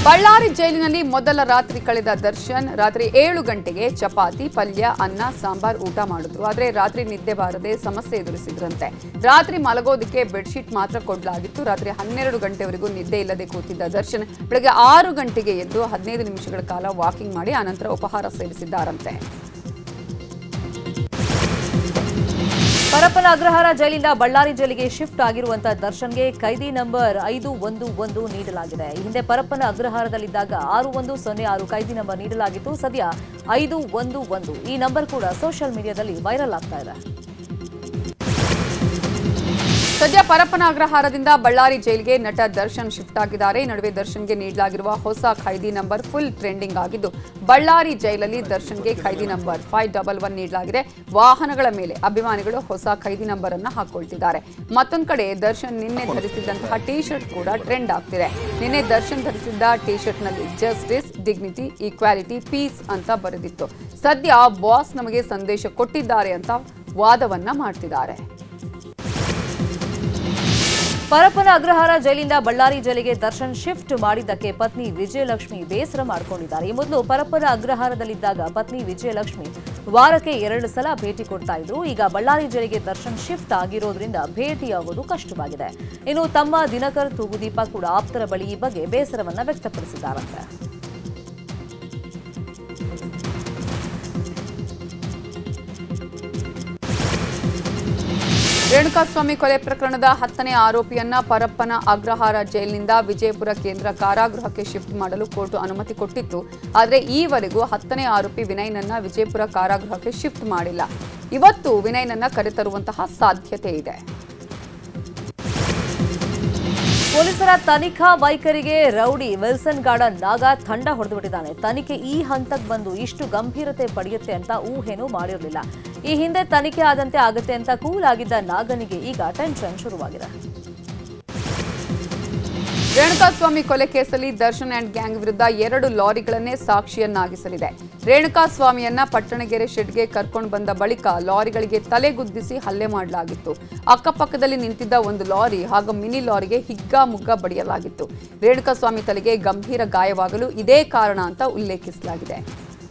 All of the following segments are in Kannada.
ಬಳ್ಳಾರಿ ಜೈಲಿನಲ್ಲಿ ಮೊದಲ ರಾತ್ರಿ ಕಳೆದ ದರ್ಶನ್ ರಾತ್ರಿ ಏಳು ಗಂಟೆಗೆ ಚಪಾತಿ ಪಲ್ಯ ಅನ್ನ ಸಾಂಬಾರ್ ಊಟ ಮಾಡಿದ್ರು ಆದ್ರೆ ರಾತ್ರಿ ನಿದ್ದೆ ಬಾರದೆ ಸಮಸ್ಯೆ ಎದುರಿಸಿದ್ರಂತೆ ರಾತ್ರಿ ಮಲಗೋದಕ್ಕೆ ಬೆಡ್ಶೀಟ್ ಮಾತ್ರ ಕೊಡಲಾಗಿತ್ತು ರಾತ್ರಿ ಹನ್ನೆರಡು ಗಂಟೆವರೆಗೂ ನಿದ್ದೆ ಇಲ್ಲದೆ ಕೂತಿದ್ದ ದರ್ಶನ್ ಬೆಳಗ್ಗೆ ಆರು ಗಂಟೆಗೆ ಎದ್ದು ಹದಿನೈದು ನಿಮಿಷಗಳ ಕಾಲ ವಾಕಿಂಗ್ ಮಾಡಿ ಆನಂತರ ಉಪಹಾರ ಸೇವಿಸಿದ್ದಾರಂತೆ ಪರಪ್ಪನ ಅಗ್ರಹಾರ ಜೈಲಿಂದ ಬಳ್ಳಾರಿ ಜೈಲಿಗೆ ಶಿಫ್ಟ್ ಆಗಿರುವಂತಹ ದರ್ಶನ್ಗೆ ಖೈದಿ ನಂಬರ್ ಐದು ಒಂದು ಒಂದು ನೀಡಲಾಗಿದೆ ಈ ಹಿಂದೆ ಪರಪ್ಪನ ಅಗ್ರಹಾರದಲ್ಲಿದ್ದಾಗ ಆರು ಒಂದು ಸೊನ್ನೆ ಆರು ಖೈದಿ ನಂಬರ್ ನೀಡಲಾಗಿತ್ತು ಸದ್ಯ ಐದು ಒಂದು ಒಂದು ಈ ನಂಬರ್ ಕೂಡ ಸೋಷಿಯಲ್ ಮೀಡಿಯಾದಲ್ಲಿ ವೈರಲ್ ಆಗ್ತಾ ಇದೆ ಸದ್ಯ ಪರಪ್ಪನ ಅಗ್ರಹಾರದಿಂದ ಬಳ್ಳಾರಿ ಜೈಲಿಗೆ ನಟ ದರ್ಶನ್ ಶಿಫ್ಟ್ ಆಗಿದ್ದಾರೆ ಈ ನಡುವೆ ದರ್ಶನ್ಗೆ ನೀಡಲಾಗಿರುವ ಹೊಸ ಖೈದಿ ನಂಬರ್ ಫುಲ್ ಟ್ರೆಂಡಿಂಗ್ ಆಗಿದ್ದು ಬಳ್ಳಾರಿ ಜೈಲಲ್ಲಿ ದರ್ಶನ್ಗೆ ಖೈದಿ ನಂಬರ್ ಫೈವ್ ಡಬಲ್ ಒನ್ ನೀಡಲಾಗಿದೆ ವಾಹನಗಳ ಮೇಲೆ ಅಭಿಮಾನಿಗಳು ಹೊಸ ಖೈದಿ ನಂಬರ್ ಅನ್ನ ಹಾಕೊಳ್ತಿದ್ದಾರೆ ಮತ್ತೊಂದು ಕಡೆ ದರ್ಶನ್ ನಿನ್ನೆ ಧರಿಸಿದ್ದಂತಹ ಟಿ ಶರ್ಟ್ ಕೂಡ ಟ್ರೆಂಡ್ ಆಗ್ತಿದೆ ನಿನ್ನೆ ದರ್ಶನ್ ಧರಿಸಿದ್ದ ಟಿ ಶರ್ಟ್ ನಲ್ಲಿ ಜಸ್ಟಿಸ್ ಡಿಗ್ನಿಟಿ ಈಕ್ವಾಲಿಟಿ ಪೀಸ್ ಅಂತ ಬರೆದಿತ್ತು ಸದ್ಯ ಬಾಸ್ ನಮಗೆ ಸಂದೇಶ ಕೊಟ್ಟಿದ್ದಾರೆ ಅಂತ ವಾದವನ್ನ ಮಾಡ್ತಿದ್ದಾರೆ ಪರಪ್ಪನ ಅಗ್ರಹಾರ ಜೈಲಿಂದ ಬಳ್ಳಾರಿ ಜೈಲಿಗೆ ದರ್ಶನ್ ಶಿಫ್ಟ್ ಮಾಡಿದ್ದಕ್ಕೆ ಪತ್ನಿ ವಿಜಯಲಕ್ಷ್ಮಿ ಬೇಸರ ಮಾಡಿಕೊಂಡಿದ್ದಾರೆ ಈ ಮೊದಲು ಪರಪ್ಪನ ಅಗ್ರಹಾರದಲ್ಲಿದ್ದಾಗ ಪತ್ನಿ ವಿಜಯಲಕ್ಷ್ಮಿ ವಾರಕ್ಕೆ ಎರಡು ಸಲ ಭೇಟಿ ಕೊಡ್ತಾ ಇದ್ರು ಈಗ ಬಳ್ಳಾರಿ ಜೈಲಿಗೆ ದರ್ಶನ್ ಶಿಫ್ಟ್ ಆಗಿರೋದ್ರಿಂದ ಭೇಟಿಯಾಗೋದು ಕಷ್ಟವಾಗಿದೆ ಇನ್ನು ತಮ್ಮ ದಿನಕರ್ ತೂಗುದೀಪ ಕೂಡ ಆಪ್ತರ ಬಳಿ ಈ ಬಗ್ಗೆ ಬೇಸರವನ್ನ ವ್ಯಕ್ತಪಡಿಸಿದ್ದಾರಂತೆ ರೇಣುಕಾಸ್ವಾಮಿ ಕೊಲೆ ಪ್ರಕರಣದ ಹತ್ತನೇ ಆರೋಪಿಯನ್ನ ಪರಪ್ಪನ ಅಗ್ರಹಾರ ಜೈಲಿನಿಂದ ವಿಜಯಪುರ ಕೇಂದ್ರ ಕಾರಾಗೃಹಕ್ಕೆ ಶಿಫ್ಟ್ ಮಾಡಲು ಕೋರ್ಟ್ ಅನುಮತಿ ಕೊಟ್ಟಿತ್ತು ಆದರೆ ಈವರೆಗೂ ಹತ್ತನೇ ಆರೋಪಿ ವಿನಯ್ನನ್ನ ವಿಜಯಪುರ ಕಾರಾಗೃಹಕ್ಕೆ ಶಿಫ್ಟ್ ಮಾಡಿಲ್ಲ ಇವತ್ತು ವಿನಯ್ನನ್ನ ಕರೆತರುವಂತಹ ಸಾಧ್ಯತೆ ಇದೆ ಪೊಲೀಸರ ತನಿಖಾ ವೈಖರಿಗೆ ರೌಡಿ ವಿಲ್ಸನ್ ಗಾರ್ಡನ್ ನಾಗ ತಂಡ ಹೊಡೆದುಬಿಟ್ಟಿದ್ದಾನೆ ತನಿಖೆ ಈ ಹಂತಕ್ಕೆ ಬಂದು ಇಷ್ಟು ಗಂಭೀರತೆ ಪಡೆಯುತ್ತೆ ಅಂತ ಊಹೆನೂ ಮಾಡಿರಲಿಲ್ಲ ಈ ಹಿಂದೆ ತನಿಖೆ ಆದಂತೆ ಆಗುತ್ತೆ ಅಂತ ಕೂಲ್ ಆಗಿದ್ದ ನಾಗನಿಗೆ ಈಗ ಟೆನ್ಷನ್ ಶುರುವಾಗಿದೆ ರೇಣುಕಾಸ್ವಾಮಿ ಕೊಲೆ ಕೇಸಲ್ಲಿ ದರ್ಶನ್ ಅಂಡ್ ಗ್ಯಾಂಗ್ ವಿರುದ್ಧ ಎರಡು ಲಾರಿಗಳನ್ನೇ ಸಾಕ್ಷಿಯನ್ನಾಗಿಸಲಿದೆ ರೇಣುಕಾಸ್ವಾಮಿಯನ್ನ ಪಟ್ಟಣಗೆರೆ ಶೆಡ್ಗೆ ಕರ್ಕೊಂಡು ಬಂದ ಬಳಿಕ ಲಾರಿಗಳಿಗೆ ತಲೆಗುದ್ದಿಸಿ ಹಲ್ಲೆ ಮಾಡಲಾಗಿತ್ತು ಅಕ್ಕಪಕ್ಕದಲ್ಲಿ ನಿಂತಿದ್ದ ಒಂದು ಲಾರಿ ಹಾಗೂ ಮಿನಿ ಲಾರಿಗೆ ಹಿಗ್ಗಾಮುಗ್ಗ ಬಡಿಯಲಾಗಿತ್ತು ರೇಣುಕಾಸ್ವಾಮಿ ತಲೆಗೆ ಗಂಭೀರ ಗಾಯವಾಗಲು ಇದೇ ಕಾರಣ ಅಂತ ಉಲ್ಲೇಖಿಸಲಾಗಿದೆ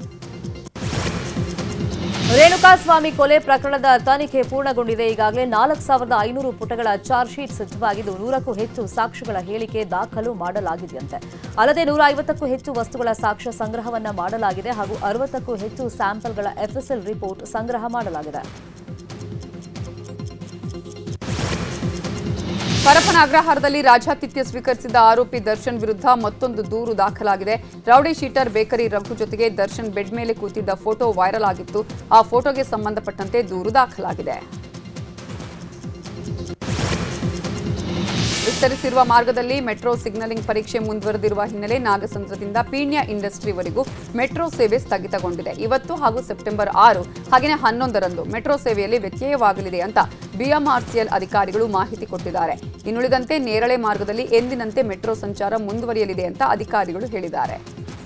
ರೇಣುಕಾಸ್ವಾಮಿ ಕೊಲೆ ಪ್ರಕರಣದ ತನಿಖೆ ಪೂರ್ಣಗೊಂಡಿದೆ ಈಗಾಗಲೇ ನಾಲ್ಕು ಸಾವಿರದ ಐನೂರು ಪುಟಗಳ ಚಾರ್ಜ್ ಶೀಟ್ ಸಿದ್ಧವಾಗಿದ್ದು ನೂರಕ್ಕೂ ಹೆಚ್ಚು ಸಾಕ್ಷಿಗಳ ಹೇಳಿಕೆ ದಾಖಲು ಮಾಡಲಾಗಿದೆಯಂತೆ ಅಲ್ಲದೆ ನೂರ ಐವತ್ತಕ್ಕೂ ಹೆಚ್ಚು ವಸ್ತುಗಳ ಸಾಕ್ಷ್ಯ ಸಂಗ್ರಹವನ್ನ ಮಾಡಲಾಗಿದೆ ಹಾಗೂ ಅರವತ್ತಕ್ಕೂ ಹೆಚ್ಚು ಸ್ಯಾಂಪಲ್ಗಳ ಎಫ್ಎಸ್ಎಲ್ ರಿಪೋರ್ಟ್ ಸಂಗ್ರಹ ಮಾಡಲಾಗಿದೆ ಪರಪ್ಪನ ಅಗ್ರಹಾರದಲ್ಲಿ ರಾಜಾತಿಥ್ಯ ಸ್ವೀಕರಿಸಿದ ಆರೋಪಿ ದರ್ಶನ್ ವಿರುದ್ಧ ಮತ್ತೊಂದು ದೂರು ದಾಖಲಾಗಿದೆ ರೌಡಿ ಶೀಟರ್ ಬೇಕರಿ ರಘು ಜೊತೆಗೆ ದರ್ಶನ್ ಬೆಡ್ ಮೇಲೆ ಕೂತಿದ್ದ ಫೋಟೋ ವೈರಲ್ ಆಗಿತ್ತು ಆ ಫೋಟೋಗೆ ಸಂಬಂಧಪಟ್ಟಂತೆ ದೂರು ದಾಖಲಾಗಿದೆ ವಿಸ್ತರಿಸಿರುವ ಮಾರ್ಗದಲ್ಲಿ ಮೆಟ್ರೋ ಸಿಗ್ನಲಿಂಗ್ ಪರೀಕ್ಷೆ ಮುಂದುವರೆದಿರುವ ಹಿನ್ನೆಲೆ ನಾಗಸಂದ್ರದಿಂದ ಪೀಣ್ಯ ಇಂಡಸ್ಟ್ರಿವರೆಗೂ ಮೆಟ್ರೋ ಸೇವೆ ಸ್ಥಗಿತಗೊಂಡಿದೆ ಇವತ್ತು ಹಾಗೂ ಸೆಪ್ಟೆಂಬರ್ ಆರು ಹಾಗೆಯೇ ಹನ್ನೊಂದರಂದು ಮೆಟ್ರೋ ಸೇವೆಯಲ್ಲಿ ವ್ಯತ್ಯಯವಾಗಲಿದೆ ಅಂತ ಬಿಎಂಆರ್ಸಿಎಲ್ ಅಧಿಕಾರಿಗಳು ಮಾಹಿತಿ ಕೊಟ್ಟಿದ್ದಾರೆ ಇನ್ನುಳಿದಂತೆ ನೇರಳೆ ಮಾರ್ಗದಲ್ಲಿ ಎಂದಿನಂತೆ ಮೆಟ್ರೋ ಸಂಚಾರ ಮುಂದುವರಿಯಲಿದೆ ಅಂತ ಅಧಿಕಾರಿಗಳು ಹೇಳಿದ್ದಾರೆ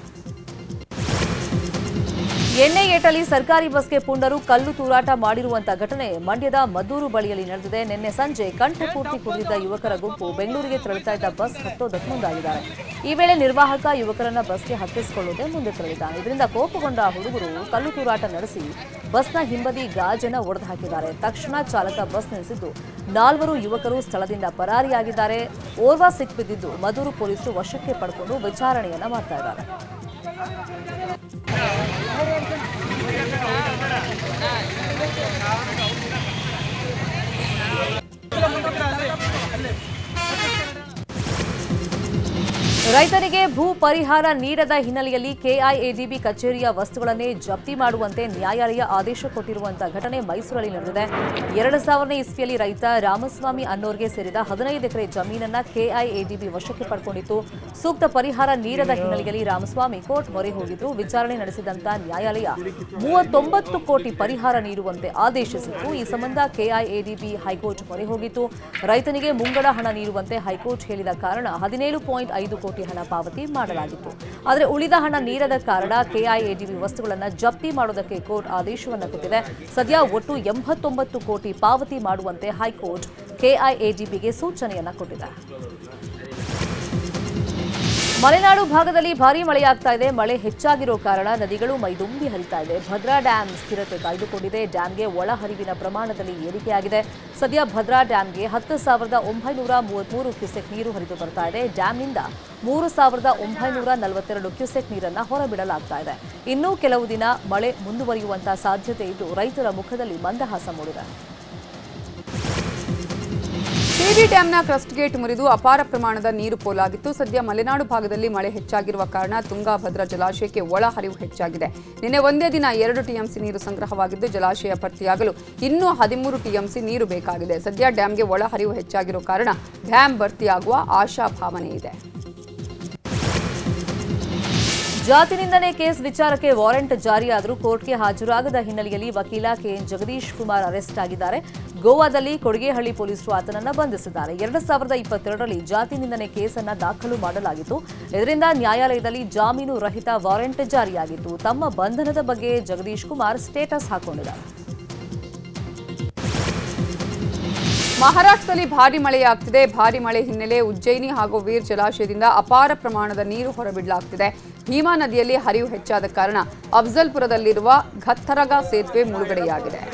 ಎಣ್ಣೆ ಏಟಲ್ಲಿ ಸರ್ಕಾರಿ ಬಸ್ಗೆ ಪುಂಡರು ಕಲ್ಲು ತೂರಾಟ ಮಾಡಿರುವಂತ ಘಟನೆ ಮಂಡ್ಯದ ಮದ್ದೂರು ಬಳಿಯಲ್ಲಿ ನಡೆದಿದೆ ನಿನ್ನೆ ಸಂಜೆ ಕಂಠಪೂರ್ತಿ ಕುಡಿದಿದ್ದ ಯುವಕರ ಗುಂಪು ಬೆಂಗಳೂರಿಗೆ ತೆರಳುತ್ತಾ ಇದ್ದ ಬಸ್ ಹತ್ತೋದಕ್ಕೆ ಮುಂದಾಗಿದ್ದಾರೆ ಈ ವೇಳೆ ನಿರ್ವಾಹಕ ಯುವಕರನ್ನ ಬಸ್ಗೆ ಹತ್ತಿಸಿಕೊಳ್ಳುವುದೇ ಮುಂದೆ ತೆರಳಿದ್ದಾನೆ ಇದರಿಂದ ಕೋಪಗೊಂಡ ಹುಡುಗರು ಕಲ್ಲು ತೂರಾಟ ನಡೆಸಿ ಬಸ್ನ ಹಿಂಬದಿ ಗಾಜನ್ನ ಒಡೆದು ಹಾಕಿದ್ದಾರೆ ತಕ್ಷಣ ಚಾಲಕ ಬಸ್ ನಿಲ್ಲಿಸಿದ್ದು ನಾಲ್ವರು ಯುವಕರು ಸ್ಥಳದಿಂದ ಪರಾರಿಯಾಗಿದ್ದಾರೆ ಓರ್ವ ಸಿಕ್ಬಿದ್ದಿದ್ದು ಮದ್ದೂರು ಪೊಲೀಸರು ವಶಕ್ಕೆ ಪಡ್ಕೊಂಡು ವಿಚಾರಣೆಯನ್ನ ಮಾಡ್ತಾ ಇದ್ದಾರೆ ರೈತರಿಗೆ ಭೂ ಪರಿಹಾರ ನೀಡದ ಹಿನ್ನೆಲೆಯಲ್ಲಿ ಕೆಐಎಡಿಬಿ ಕಚೇರಿಯ ವಸ್ತುಗಳನ್ನೇ ಜಪ್ತಿ ಮಾಡುವಂತೆ ನ್ಯಾಯಾಲಯ ಆದೇಶ ಕೊಟ್ಟಿರುವಂತಹ ಘಟನೆ ಮೈಸೂರಲ್ಲಿ ನಡೆದಿದೆ ಎರಡು ಸಾವಿರನೇ ಇಸ್ವಿಯಲ್ಲಿ ರೈತ ರಾಮಸ್ವಾಮಿ ಅನ್ನೋರ್ಗೆ ಸೇರಿದ ಹದಿನೈದು ಎಕರೆ ಜಮೀನನ್ನ ಕೆಐಎಡಿಬಿ ವಶಕ್ಕೆ ಪಡ್ಕೊಂಡಿತ್ತು ಸೂಕ್ತ ಪರಿಹಾರ ನೀಡದ ಹಿನ್ನೆಲೆಯಲ್ಲಿ ರಾಮಸ್ವಾಮಿ ಕೋರ್ಟ್ ಮೊರೆ ಹೋಗಿದ್ರು ವಿಚಾರಣೆ ನಡೆಸಿದಂತ ನ್ಯಾಯಾಲಯ ಮೂವತ್ತೊಂಬತ್ತು ಕೋಟಿ ಪರಿಹಾರ ನೀಡುವಂತೆ ಆದೇಶಿಸಿತ್ತು ಈ ಸಂಬಂಧ ಕೆಐಎಡಿಬಿ ಹೈಕೋರ್ಟ್ ಮೊರೆ ಹೋಗಿತ್ತು ರೈತನಿಗೆ ಮುಂಗಡ ಹಣ ನೀಡುವಂತೆ ಹೈಕೋರ್ಟ್ ಹೇಳಿದ ಕಾರಣ ಹದಿನೇಳು ಪಾಯಿಂಟ್ ಐದು ಕೋಟಿ ಹಣ ಪಾವತಿ ಮಾಡಲಾಗಿತ್ತು ಆದರೆ ಉಳಿದ ಹಣ ನೀಡದ ಕಾರಣ ಕೆಐಎಡಿಬಿ ವಸ್ತುಗಳನ್ನು ಜಪ್ತಿ ಮಾಡೋದಕ್ಕೆ ಕೋರ್ಟ್ ಆದೇಶವನ್ನು ಕೊಟ್ಟಿದೆ ಸದ್ಯ ಒಟ್ಟು ಎಂಬತ್ತೊಂಬತ್ತು ಕೋಟಿ ಪಾವತಿ ಮಾಡುವಂತೆ ಹೈಕೋರ್ಟ್ ಕೆಐಎಡಿಬಿಗೆ ಸೂಚನೆಯನ್ನ ಕೊಟ್ಟಿದೆ ಮಲೆನಾಡು ಭಾಗದಲ್ಲಿ ಭಾರೀ ಮಳೆಯಾಗ್ತಾ ಇದೆ ಮಳೆ ಹೆಚ್ಚಾಗಿರೋ ಕಾರಣ ನದಿಗಳು ಮೈದುಂಬಿ ಹರಿತಾ ಇದೆ ಭದ್ರಾ ಡ್ಯಾಂ ಸ್ಥಿರತೆ ಕಾಯ್ದುಕೊಂಡಿದೆ ಡ್ಯಾಂಗೆ ಒಳಹರಿವಿನ ಪ್ರಮಾಣದಲ್ಲಿ ಏರಿಕೆಯಾಗಿದೆ ಸದ್ಯ ಭದ್ರಾ ಡ್ಯಾಂಗೆ ಹತ್ತು ಸಾವಿರದ ಒಂಬೈನೂರ ಮೂವತ್ಮೂರು ಕ್ಯೂಸೆಕ್ ನೀರು ಹರಿದು ಬರ್ತಾ ಇದೆ ಡ್ಯಾಂನಿಂದ ಮೂರು ಸಾವಿರದ ಒಂಬೈನೂರ ನಲವತ್ತೆರಡು ಕ್ಯೂಸೆಕ್ ನೀರನ್ನ ಹೊರಬಿಡಲಾಗ್ತಾ ಇದೆ ಇನ್ನೂ ಕೆಲವು ದಿನ ಮಳೆ ಮುಂದುವರಿಯುವಂತಹ ಸಾಧ್ಯತೆ ಇದ್ದು ರೈತರ ಮುಖದಲ್ಲಿ ಮಂದಹಾಸ ಮೂಡಿದೆ ಟಿಬಿ ಡ್ಯಾಂನ ಕ್ರಸ್ಟ್ ಗೇಟ್ ಮುರಿದು ಅಪಾರ ಪ್ರಮಾಣದ ನೀರು ಪೋಲಾಗಿತ್ತು ಸದ್ಯ ಮಲೆನಾಡು ಭಾಗದಲ್ಲಿ ಮಳೆ ಹೆಚ್ಚಾಗಿರುವ ಕಾರಣ ತುಂಗಾಭದ್ರಾ ಜಲಾಶಯಕ್ಕೆ ಒಳಹರಿವು ಹೆಚ್ಚಾಗಿದೆ ನಿನ್ನೆ ಒಂದೇ ದಿನ ಎರಡು ಟಿಎಂಸಿ ನೀರು ಸಂಗ್ರಹವಾಗಿದ್ದು ಜಲಾಶಯ ಭರ್ತಿಯಾಗಲು ಇನ್ನೂ ಹದಿಮೂರು ಟಿಎಂಸಿ ನೀರು ಬೇಕಾಗಿದೆ ಸದ್ಯ ಡ್ಯಾಂಗೆ ಒಳಹರಿವು ಹೆಚ್ಚಾಗಿರುವ ಕಾರಣ ಡ್ಯಾಂ ಭರ್ತಿಯಾಗುವ ಆಶಾಭಾವನೆ ಇದೆ ಜಾತಿ ನಿಂದನೆ ಕೇಸ್ ವಿಚಾರಕ್ಕೆ ವಾರೆಂಟ್ ಜಾರಿಯಾದರೂ ಕೋರ್ಟ್ಗೆ ಹಾಜರಾಗದ ಹಿನ್ನೆಲೆಯಲ್ಲಿ ವಕೀಲ ಕೆಎನ್ ಜಗದೀಶ್ ಕುಮಾರ್ ಅರೆಸ್ಟ್ ಆಗಿದ್ದಾರೆ ಗೋವಾದಲ್ಲಿ ಕೊಡಿಗೆಹಳ್ಳಿ ಪೊಲೀಸರು ಆತನನ್ನ ಬಂಧಿಸಿದ್ದಾರೆ ಎರಡು ಸಾವಿರದ ಇಪ್ಪತ್ತೆರಡರಲ್ಲಿ ಜಾತಿ ನಿಂದನೆ ಕೇಸನ್ನ ದಾಖಲು ಮಾಡಲಾಗಿತ್ತು ಇದರಿಂದ ನ್ಯಾಯಾಲಯದಲ್ಲಿ ಜಾಮೀನು ರಹಿತ ವಾರೆಂಟ್ ಜಾರಿಯಾಗಿತ್ತು ತಮ್ಮ ಬಂಧನದ ಬಗ್ಗೆ ಜಗದೀಶ್ ಕುಮಾರ್ ಸ್ಟೇಟಸ್ ಹಾಕೊಂಡಿದ್ದಾರೆ ಮಹಾರಾಷ್ಟ್ರದಲ್ಲಿ ಭಾರಿ ಮಳೆಯಾಗ್ತಿದೆ ಭಾರಿ ಮಳೆ ಹಿನ್ನೆಲೆ ಉಜ್ಜಯಿನಿ ಹಾಗೂ ವೀರ್ ಜಲಾಶಯದಿಂದ ಅಪಾರ ಪ್ರಮಾಣದ ನೀರು ಹೊರಬಿಡಲಾಗ್ತಿದೆ ಭೀಮಾ ನದಿಯಲ್ಲಿ ಹರಿವು ಹೆಚ್ಚಾದ ಕಾರಣ ಅಫ್ಜಲ್ಪುರದಲ್ಲಿರುವ ಘತ್ತರಗ ಸೇತುವೆ ಮುಳುಗಡೆಯಾಗಿದೆ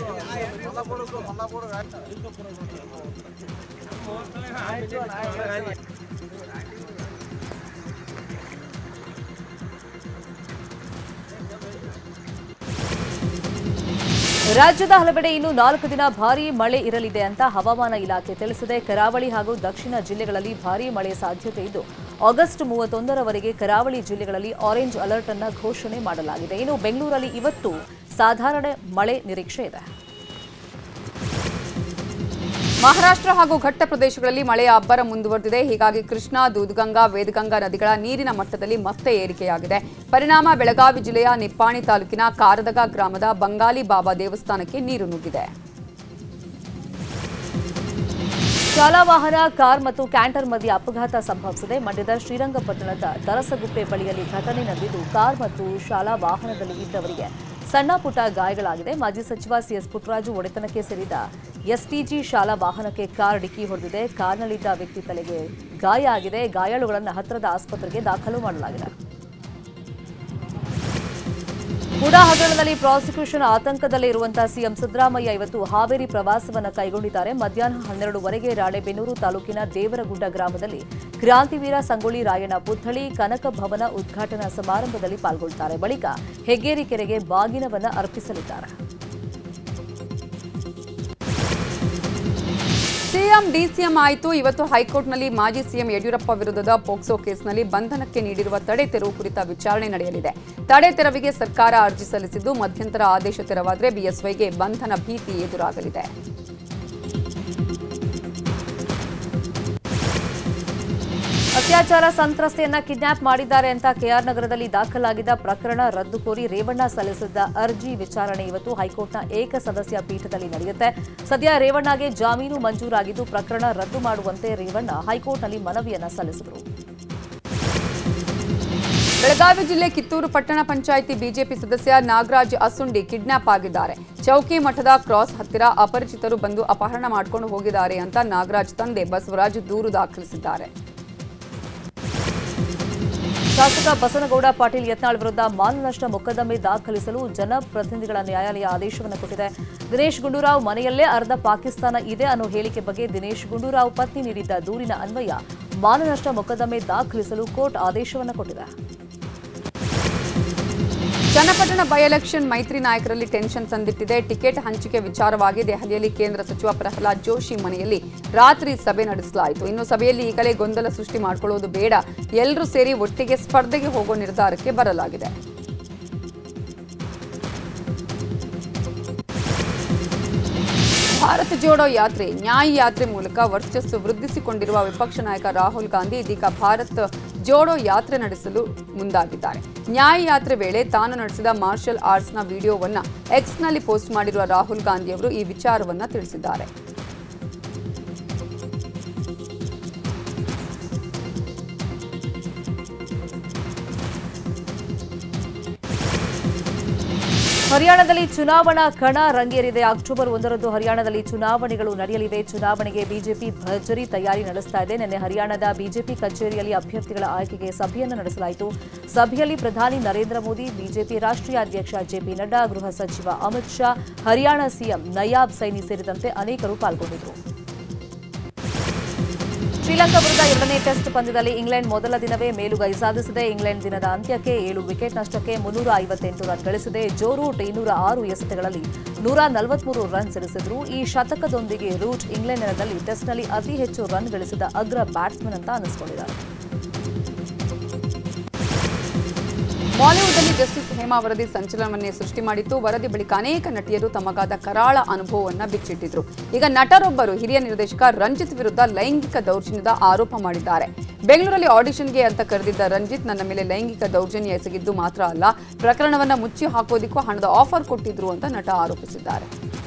ರಾಜ್ಯದ ಹಲವೆಡೆ ಇನ್ನು ನಾಲ್ಕು ದಿನ ಭಾರೀ ಮಳೆ ಇರಲಿದೆ ಅಂತ ಹವಾಮಾನ ಇಲಾಖೆ ತಿಳಿಸಿದೆ ಕರಾವಳಿ ಹಾಗೂ ದಕ್ಷಿಣ ಜಿಲ್ಲೆಗಳಲ್ಲಿ ಭಾರೀ ಮಳೆ ಸಾಧ್ಯತೆ ಇದ್ದು ಆಗಸ್ಟ್ ಮೂವತ್ತೊಂದರವರೆಗೆ ಕರಾವಳಿ ಜಿಲ್ಲೆಗಳಲ್ಲಿ ಆರೆಂಜ್ ಅಲರ್ಟ್ ಅನ್ನ ಘೋಷಣೆ ಮಾಡಲಾಗಿದೆ ಇನ್ನು ಬೆಂಗಳೂರಲ್ಲಿ ಇವತ್ತು ಸಾಧಾರಣ ಮಳೆ ನಿರೀಕ್ಷೆ ಇದೆ ಮಹಾರಾಷ್ಟ್ರ ಹಾಗೂ ಘಟ್ಟ ಪ್ರದೇಶಗಳಲ್ಲಿ ಮಳೆಯ ಅಬ್ಬರ ಮುಂದುವರೆದಿದೆ ಹೀಗಾಗಿ ಕೃಷ್ಣಾ ದೂದ್ಗಂಗಾ ವೇದಗಂಗಾ ನದಿಗಳ ನೀರಿನ ಮಟ್ಟದಲ್ಲಿ ಮತ್ತೆ ಏರಿಕೆಯಾಗಿದೆ ಪರಿಣಾಮ ಬೆಳಗಾವಿ ಜಿಲ್ಲೆಯ ನಿಪ್ಪಾಣಿ ತಾಲೂಕಿನ ಕಾರದಗ ಗ್ರಾಮದ ಬಂಗಾಲಿ ಬಾಬಾ ದೇವಸ್ಥಾನಕ್ಕೆ ನೀರು ನುಗ್ಗಿದೆ ಶಾಲಾ ವಾಹನ ಕಾರ್ ಮತ್ತು ಕ್ಯಾಂಟರ್ ಮಧ್ಯೆ ಅಪಘಾತ ಸಂಭವಿಸಿದೆ ಮಂಡ್ಯದ ಶ್ರೀರಂಗಪಟ್ಟಣದ ತರಸಗುಪ್ಪೆ ಬಳಿಯಲ್ಲಿ ಘಟನೆ ನಡೆದಿದ್ದು ಕಾರ್ ಮತ್ತು ಶಾಲಾ ವಾಹನದಲ್ಲಿ ಇದ್ದವರಿಗೆ ಸಣ್ಣ ಪುಟ್ಟ ಗಾಯಗಳಾಗಿದೆ ಮಾಜಿ ಸಚಿವ ಸಿಎಸ್ ಪುಟ್ಟರಾಜು ಒಡೆತನಕ್ಕೆ ಸೇರಿದ ಎಸ್ಟಿಜಿ ಶಾಲಾ ವಾಹನಕ್ಕೆ ಕಾರ್ ಡಿಕ್ಕಿ ಹೊಡೆದಿದೆ ಕಾರ್ನಲ್ಲಿದ್ದ ವ್ಯಕ್ತಿ ತಲೆಗೆ ಗಾಯ ಆಗಿದೆ ಗಾಯಾಳುಗಳನ್ನು ಹತ್ತಿರದ ಆಸ್ಪತ್ರೆಗೆ ದಾಖಲು ಮಾಡಲಾಗಿದೆ ಹುಡಾ ಹಗರಣದಲ್ಲಿ ಪ್ರಾಸಿಕ್ಯೂಷನ್ ಆತಂಕದಲ್ಲೇ ಇರುವಂತಹ ಸಿಎಂ ಸಿದ್ದರಾಮಯ್ಯ ಇವತ್ತು ಹಾವೇರಿ ಪ್ರವಾಸವನ್ನು ಕೈಗೊಂಡಿದ್ದಾರೆ ಮಧ್ಯಾಹ್ನ ಹನ್ನೆರಡುವರೆಗೆ ರಾಣೆಬೆನ್ನೂರು ತಾಲೂಕಿನ ದೇವರಗುಡ್ಡ ಗ್ರಾಮದಲ್ಲಿ ಕ್ರಾಂತಿವೀರ ಸಂಗೊಳ್ಳಿ ರಾಯಣ್ಣ ಪುತ್ಥಳಿ ಕನಕ ಭವನ ಉದ್ಘಾಟನಾ ಸಮಾರಂಭದಲ್ಲಿ ಪಾಲ್ಗೊಳ್ಳುತ್ತಾರೆ ಬಳಿಕ ಹೆಗ್ಗೇರಿ ಕೆರೆಗೆ ಬಾಗಿನವನ್ನು ಅರ್ಪಿಸಲಿದ್ದಾರೆ ಸಿಎಂ ಡಿಸಿಎಂ ಆಯಿತು ಇವತ್ತು ಹೈಕೋರ್ಟ್ನಲ್ಲಿ ಮಾಜಿ ಸಿಎಂ ಯಡಿಯೂರಪ್ಪ ವಿರುದ್ಧದ ಪೋಕ್ಸೋ ಕೇಸ್ನಲ್ಲಿ ಬಂಧನಕ್ಕೆ ನೀಡಿರುವ ತಡೆ ತೆರವು ಕುರಿತ ವಿಚಾರಣೆ ನಡೆಯಲಿದೆ ತಡೆ ತೆರವಿಗೆ ಸರ್ಕಾರ ಅರ್ಜಿ ಸಲ್ಲಿಸಿದ್ದು ಮಧ್ಯಂತರ ಆದೇಶ ತೆರವಾದರೆ ಬಿಎಸ್ವೈಗೆ ಬಂಧನ ಭೀತಿ ಎದುರಾಗಲಿದೆ ಅತ್ಯಾಚಾರ ಸಂತ್ರಸ್ತೆಯನ್ನ ಕಿಡ್ನಾಪ್ ಮಾಡಿದ್ದಾರೆ ಅಂತ ಕೆಆರ್ ನಗರದಲ್ಲಿ ದಾಖಲಾಗಿದ್ದ ಪ್ರಕರಣ ರದ್ದು ಕೋರಿ ರೇವಣ್ಣ ಸಲ್ಲಿಸಿದ್ದ ಅರ್ಜಿ ವಿಚಾರಣೆ ಇವತ್ತು ಹೈಕೋರ್ಟ್ನ ಏಕ ಸದಸ್ಯ ಪೀಠದಲ್ಲಿ ನಡೆಯುತ್ತೆ ಸದ್ಯ ರೇವಣ್ಣಗೆ ಜಾಮೀನು ಮಂಜೂರಾಗಿದ್ದು ಪ್ರಕರಣ ರದ್ದು ಮಾಡುವಂತೆ ರೇವಣ್ಣ ಹೈಕೋರ್ಟ್ನಲ್ಲಿ ಮನವಿಯನ್ನ ಸಲ್ಲಿಸಿದರು ಬೆಳಗಾವಿ ಜಿಲ್ಲೆ ಕಿತ್ತೂರು ಪಟ್ಟಣ ಪಂಚಾಯಿತಿ ಬಿಜೆಪಿ ಸದಸ್ಯ ನಾಗರಾಜ್ ಅಸುಂಡಿ ಕಿಡ್ನಾಪ್ ಆಗಿದ್ದಾರೆ ಚೌಕಿ ಮಠದ ಕ್ರಾಸ್ ಹತ್ತಿರ ಅಪರಿಚಿತರು ಬಂದು ಅಪಹರಣ ಮಾಡಿಕೊಂಡು ಹೋಗಿದ್ದಾರೆ ಅಂತ ನಾಗರಾಜ್ ತಂದೆ ಬಸವರಾಜ್ ದೂರು ದಾಖಲಿಸಿದ್ದಾರೆ ಶಾಸಕ ಬಸನಗೌಡ ಪಾಟೀಲ್ ಯತ್ನಾಳ್ ವಿರುದ್ಧ ಮಾನನಷ್ಟ ಮೊಕದ್ದಮೆ ದಾಖಲಿಸಲು ಜನಪ್ರತಿನಿಧಿಗಳ ನ್ಯಾಯಾಲಯ ಆದೇಶವನ್ನು ಕೊಟ್ಟಿದೆ ದಿನೇಶ್ ಗುಂಡೂರಾವ್ ಮನೆಯಲ್ಲೇ ಅರ್ಧ ಪಾಕಿಸ್ತಾನ ಇದೆ ಅನ್ನೋ ಹೇಳಿಕೆ ಬಗ್ಗೆ ದಿನೇಶ್ ಗುಂಡೂರಾವ್ ಪತ್ನಿ ನೀಡಿದ್ದ ದೂರಿನ ಅನ್ವಯ ಮಾನನಷ್ಟ ಮೊಕದ್ದಮೆ ದಾಖಲಿಸಲು ಕೋರ್ಟ್ ಆದೇಶವನ್ನು ಕೊಟ್ಟಿದೆ ಚನ್ನಪಟ್ಟಣ ಬೈ ಎಲೆಕ್ಷನ್ ಮೈತ್ರಿ ನಾಯಕರಲ್ಲಿ ಟೆನ್ಷನ್ ತಂದಿಟ್ಟಿದೆ ಟಿಕೆಟ್ ಹಂಚಿಕೆ ವಿಚಾರವಾಗಿ ದೆಹಲಿಯಲ್ಲಿ ಕೇಂದ್ರ ಸಚಿವ ಪ್ರಹ್ಲಾದ್ ಜೋಶಿ ಮನೆಯಲ್ಲಿ ರಾತ್ರಿ ಸಭೆ ನಡೆಸಲಾಯಿತು ಇನ್ನು ಸಭೆಯಲ್ಲಿ ಈಗಲೇ ಗೊಂದಲ ಸೃಷ್ಟಿ ಮಾಡಿಕೊಳ್ಳುವುದು ಬೇಡ ಎಲ್ಲರೂ ಸೇರಿ ಒಟ್ಟಿಗೆ ಸ್ಪರ್ಧೆಗೆ ಹೋಗೋ ನಿರ್ಧಾರಕ್ಕೆ ಬರಲಾಗಿದೆ ಭಾರತ್ ಜೋಡೋ ಯಾತ್ರೆ ನ್ಯಾಯ ಯಾತ್ರೆ ಮೂಲಕ ವರ್ಚಸ್ಸು ವೃದ್ಧಿಸಿಕೊಂಡಿರುವ ವಿಪಕ್ಷ ನಾಯಕ ರಾಹುಲ್ ಗಾಂಧಿ ಇದೀಗ ಭಾರತ್ ಜೋಡೋ ಯಾತ್ರೆ ನಡೆಸಲು ಮುಂದಾಗಿದ್ದಾರೆ ನ್ಯಾಯ ಯಾತ್ರೆ ವೇಳೆ ತಾನು ನಡೆಸಿದ ಮಾರ್ಷಲ್ ಆರ್ಟ್ಸ್ನ ವಿಡಿಯೋವನ್ನ ಎಕ್ಸ್ನಲ್ಲಿ ಪೋಸ್ಟ್ ಮಾಡಿರುವ ರಾಹುಲ್ ಗಾಂಧಿ ಅವರು ಈ ವಿಚಾರವನ್ನ ತಿಳಿಸಿದ್ದಾರೆ ಹರಿಯಾಣದಲ್ಲಿ ಚುನಾವಣಾ ಕಣ ರಂಗೇರಿದೆ ಅಕ್ಟೋಬರ್ ಒಂದರಂದು ಹರಿಯಾಣದಲ್ಲಿ ಚುನಾವಣೆಗಳು ನಡೆಯಲಿವೆ ಚುನಾವಣೆಗೆ ಬಿಜೆಪಿ ಭರ್ಜರಿ ತಯಾರಿ ನಡೆಸ್ತಾ ಇದೆ ನಿನ್ನೆ ಹರಿಯಾಣದ ಬಿಜೆಪಿ ಕಚೇರಿಯಲ್ಲಿ ಅಭ್ಯರ್ಥಿಗಳ ಆಯ್ಕೆಗೆ ಸಭೆಯನ್ನು ನಡೆಸಲಾಯಿತು ಸಭೆಯಲ್ಲಿ ಪ್ರಧಾನಿ ನರೇಂದ್ರ ಮೋದಿ ಬಿಜೆಪಿ ರಾಷ್ಟ್ರೀಯ ಅಧ್ಯಕ್ಷ ಜೆಪಿ ನಡ್ಡಾ ಗೃಹ ಸಚಿವ ಅಮಿತ್ ಶಾ ಹರಿಯಾಣ ಸಿಎಂ ನಯಾಬ್ ಸೈನಿ ಸೇರಿದಂತೆ ಅನೇಕರು ಪಾಲ್ಗೊಂಡಿದ್ದರು ಶ್ರೀಲಂಕಾ ವಿರುದ್ಧ ಎರಡನೇ ಟೆಸ್ಟ್ ಪಂದ್ಯದಲ್ಲಿ ಇಂಗ್ಲೆಂಡ್ ಮೊದಲ ದಿನವೇ ಮೇಲುಗೈ ಸಾಧಿಸಿದೆ ಇಂಗ್ಲೆಂಡ್ ದಿನದ ಅಂತ್ಯಕ್ಕೆ ಏಳು ವಿಕೆಟ್ ನಷ್ಟಕ್ಕೆ ಮುನ್ನೂರ ಐವತ್ತೆಂಟು ರನ್ ಗಳಿಸಿದೆ ಜೋ ರೂಟ್ ಇನ್ನೂರ ಆರು ಎಸೆತಗಳಲ್ಲಿ ನೂರ ನಲವತ್ಮೂರು ರನ್ ಸಿಡಿಸಿದ್ರು ಈ ಶತಕದೊಂದಿಗೆ ರೂಟ್ ಇಂಗ್ಲೆಂಡ್ ನೆಲದಲ್ಲಿ ಟೆಸ್ಟ್ನಲ್ಲಿ ಅತಿ ಹೆಚ್ಚು ರನ್ ಗಳಿಸಿದ ಅಗ್ರ ಬ್ಯಾಟ್ಸ್ಮನ್ ಅಂತ ಅನಿಸಿಕೊಂಡಿದ್ದಾರೆ ಬಾಲಿವುಡ್ನಲ್ಲಿ ಜಸ್ಟಿಸ್ ಹೇಮಾ ವರದಿ ಸಂಚಲನವನ್ನೇ ಸೃಷ್ಟಿ ಮಾಡಿತ್ತು ವರದಿ ಬಳಿಕ ಅನೇಕ ನಟಿಯರು ತಮಗಾದ ಕರಾಳ ಅನುಭವವನ್ನ ಬಿಚ್ಚಿಟ್ಟಿದ್ರು ಈಗ ನಟರೊಬ್ಬರು ಹಿರಿಯ ನಿರ್ದೇಶಕ ರಂಜಿತ್ ವಿರುದ್ಧ ಲೈಂಗಿಕ ದೌರ್ಜನ್ಯದ ಆರೋಪ ಮಾಡಿದ್ದಾರೆ ಬೆಂಗಳೂರಲ್ಲಿ ಆಡಿಷನ್ಗೆ ಅಂತ ಕರೆದಿದ್ದ ರಂಜಿತ್ ನನ್ನ ಮೇಲೆ ಲೈಂಗಿಕ ದೌರ್ಜನ್ಯ ಎಸಗಿದ್ದು ಮಾತ್ರ ಅಲ್ಲ ಪ್ರಕರಣವನ್ನ ಮುಚ್ಚಿ ಹಾಕೋದಿಕ್ಕೂ ಹಣದ ಆಫರ್ ಕೊಟ್ಟಿದ್ರು ಅಂತ ನಟ ಆರೋಪಿಸಿದ್ದಾರೆ